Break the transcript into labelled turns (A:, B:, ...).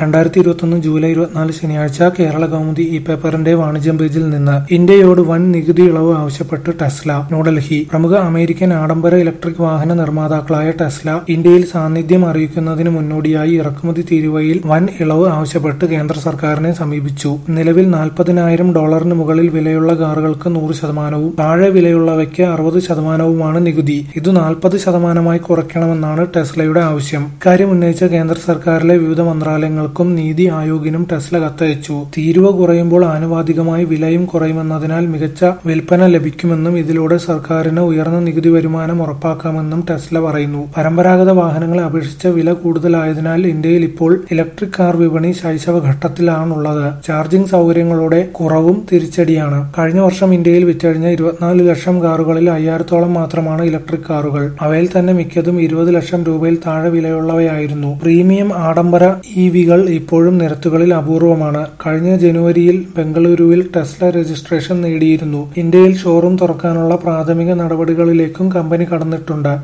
A: രണ്ടായിരത്തി ഇരുപത്തൊന്ന് ജൂലൈ ഇരുപത്തിനാല് ശനിയാഴ്ച കേരള കൗമുദി ഇ പേപ്പറിന്റെ വാണിജ്യം പേജിൽ നിന്ന് ഇന്ത്യയോട് വൻ നികുതി ഇളവ് ആവശ്യപ്പെട്ട് ടെസ്ല ന്യൂഡൽഹി പ്രമുഖ അമേരിക്കൻ ആഡംബര ഇലക്ട്രിക് വാഹന നിർമ്മാതാക്കളായ ടെസ്ല ഇന്ത്യയിൽ സാന്നിധ്യം അറിയിക്കുന്നതിന് മുന്നോടിയായി ഇറക്കുമതി തീരുവയിൽ വൻ ഇളവ് ആവശ്യപ്പെട്ട് കേന്ദ്ര സർക്കാരിനെ സമീപിച്ചു നിലവിൽ നാൽപ്പതിനായിരം ഡോളറിന് മുകളിൽ വിലയുള്ള കാറുകൾക്ക് നൂറ് ശതമാനവും താഴെ വിലയുള്ളവയ്ക്ക് അറുപത് ശതമാനവുമാണ് നികുതി ഇത് നാൽപ്പത് ശതമാനമായി കുറയ്ക്കണമെന്നാണ് ടെസ്ലയുടെ ആവശ്യം ഇക്കാര്യം ഉന്നയിച്ച കേന്ദ്ര സർക്കാരിലെ വിവിധ മന്ത്രാലയങ്ങൾക്കും നീതി ആയോഗിനും ടെസ്ല കത്തയച്ചു തീരുവ കുറയുമ്പോൾ ആനുപാതികമായി വിലയും കുറയുമെന്നതിനാൽ മികച്ച വിൽപ്പന ലഭിക്കുമെന്നും ഇതിലൂടെ സർക്കാരിന് ഉയർന്ന നികുതി വരുമാനം ഉറപ്പാക്കാമെന്നും ടെസ്ല പറയുന്നു പരമ്പരാഗത വാഹനങ്ങളെ അപേക്ഷിച്ച് വില കൂടുതലായതിനാൽ ഇന്ത്യയിൽ ഇപ്പോൾ ഇലക്ട്രിക് കാർ വിപണി ശൈശവഘട്ടത്തിലാണുള്ളത് ചാർജിംഗ് സൗകര്യങ്ങളുടെ കുറവും തിരിച്ചടിയാണ് കഴിഞ്ഞ വർഷം ഇന്ത്യയിൽ വിറ്റഴിഞ്ഞ ഇരുപത്തിനാല് ലക്ഷം കാറുകളിൽ അയ്യായിരത്തോളം മാത്രമാണ് ഇലക്ട്രിക് കാറുകൾ അവയിൽ തന്നെ മിക്കതും ഇരുപത് ലക്ഷം രൂപയിൽ താഴെ വിലയുള്ളവയായിരുന്നു പ്രീമിയം ആഡംബര ഇ വികൾ ഇപ്പോഴും നിരത്തുകളിൽ അപൂർവമാണ് കഴിഞ്ഞ ജനുവരിയിൽ ബംഗളൂരുവിൽ ടെസ്ല രജിസ്ട്രേഷൻ നേടിയിരുന്നു ഇന്ത്യയിൽ ഷോറൂം തുറക്കാനുള്ള പ്രാഥമിക നടപടികളിലേക്കും കമ്പനി കടന്നിട്ടുണ്ട്